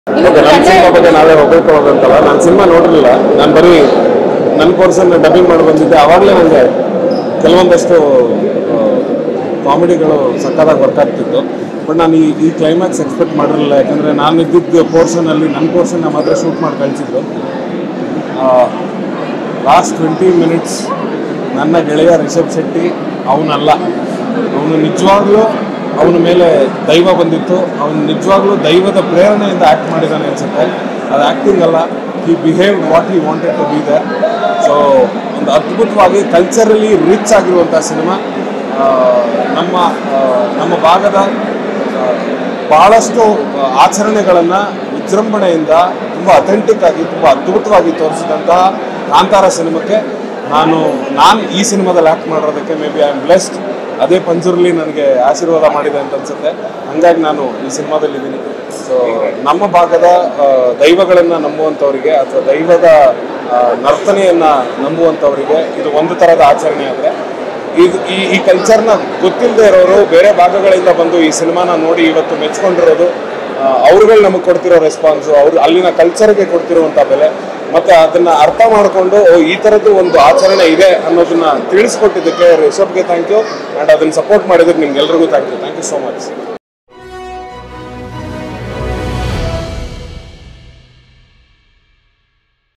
okay ನನ್ನ cinema ಬಗ್ಗೆ ನಾವೇ ಹೊಗಳ್ಕೊಳ್ಳೋದಂತಲ್ಲ ನಾನು ಸಿನಿಮಾ ನೋಡಿರಲಿಲ್ಲ ನಾನು ಬರೀ ನನ್ನ ಕೋರ್ಸನ್ನು ಡಬ್ಬಿಂಗ್ ಮಾಡಿ ಬಂದಿದ್ದೆ ಆವಾಗಲೇ ನನಗೆ ಕೆಲವೊಂದಷ್ಟು ಕಾಮಿಡಿಗಳು ಸಕ್ಕತ್ತಾಗಿ ವರ್ಕ್ ಆಗ್ತಿತ್ತು ಬಟ್ ನಾನು ಈ ಈ ಕ್ಲೈಮ್ಯಾಕ್ಸ್ ಎಕ್ಸ್ಪೆಕ್ಟ್ ಮಾಡಿರಲಿಲ್ಲ ಯಾಕಂದರೆ ನಾನು ಇದ್ದಿದ್ದ ಪೋರ್ಷನಲ್ಲಿ ನನ್ನ ಪೋರ್ಷನ್ನ ಮಾತ್ರ ಶೂಟ್ ಮಾಡಿ ಕಳಿಸಿದ್ರು ಲಾಸ್ಟ್ ಟ್ವೆಂಟಿ ಮಿನಿಟ್ಸ್ ನನ್ನ ಗೆಳೆಯ ರಿಷಬ್ ಶೆಟ್ಟಿ ಅವನಲ್ಲ ಅವನು ನಿಜವಾಗ್ಲೂ ಅವನ ಮೇಲೆ ದೈವ ಬಂದಿತ್ತು ಅವನು ನಿಜವಾಗ್ಲೂ ದೈವದ ಪ್ರೇರಣೆಯಿಂದ ಆ್ಯಕ್ಟ್ ಮಾಡಿದ್ದಾನೆ ಅನ್ಸುತ್ತೆ ಅದು ಆ್ಯಕ್ಟಿಂಗ್ ಅಲ್ಲ he behave what he wanted to be there so ಒಂದು ಅದ್ಭುತವಾಗಿ ಕಲ್ಚರಲಿ ರಿಚ್ ಆಗಿರುವಂಥ ಸಿನಿಮಾ ನಮ್ಮ ಆ, ನಮ್ಮ ಭಾಗದ ಆ, ಬಹಳಷ್ಟು ಆಚರಣೆಗಳನ್ನು ವಿಜೃಂಭಣೆಯಿಂದ ತುಂಬ ಅಥೆಂಟಿಕ್ ಆಗಿ ತುಂಬ ಅದ್ಭುತವಾಗಿ ತೋರಿಸಿದಂತಹ ಕಾಂತಾರ ಸಿನಿಮಾಕ್ಕೆ ನಾನು ನಾನು ಈ ಸಿನಿಮಾದಲ್ಲಿ ಆ್ಯಕ್ಟ್ ಮಾಡಿರೋದಕ್ಕೆ may be I am blessed ಅದೇ ಪಂಜುರ್ಲಿ ನನಗೆ ಆಶೀರ್ವಾದ ಮಾಡಿದೆ ಅಂತ ಅನ್ಸುತ್ತೆ ಹಂಗಾಗಿ ನಾನು ಈ ಸಿನಿಮಾದಲ್ಲಿ ಇದ್ದೀನಿ ಸೊ ನಮ್ಮ ಭಾಗದ ಆ, ದೈವಗಳನ್ನು ನಂಬುವಂಥವರಿಗೆ ಅಥವಾ ದೈವದ ಆ, ನರ್ತನೆಯನ್ನು ನಂಬುವಂಥವರಿಗೆ ಇದು ಒಂದು ಥರದ ಆಚರಣೆ ಆದರೆ ಇದು ಈ ಈ ಕಲ್ಚರ್ನ ಗೊತ್ತಿಲ್ಲದೆ ಇರೋರು ಬೇರೆ ಭಾಗಗಳಿಂದ ಬಂದು ಈ ಸಿನಿಮಾನ ನೋಡಿ ಇವತ್ತು ಮೆಚ್ಕೊಂಡಿರೋದು ಅವ್ರುಗಳು ನಮಗೆ ಕೊಡ್ತಿರೋ ರೆಸ್ಪಾನ್ಸು ಅವ್ರು ಅಲ್ಲಿನ ಕಲ್ಚರ್ಗೆ ಕೊಡ್ತಿರುವಂಥ ಬೆಲೆ ಮತ್ತೆ ಅದನ್ನ ಅರ್ಥ ಮಾಡಿಕೊಂಡು ಓ ಈ ಥರದ್ದು ಒಂದು ಆಚರಣೆ ಇದೆ ಅನ್ನೋದನ್ನ ತಿಳಿಸ್ಕೊಟ್ಟಿದ್ದಕ್ಕೆ ರಿಷಬ್ಗೆ ಥ್ಯಾಂಕ್ ಯು ಆ್ಯಂಡ್ ಅದನ್ನ ಸಪೋರ್ಟ್ ಮಾಡಿದ್ದಕ್ಕೆ ನಿಮ್ಗೆಲ್ರಿಗೂ thank you thank you so much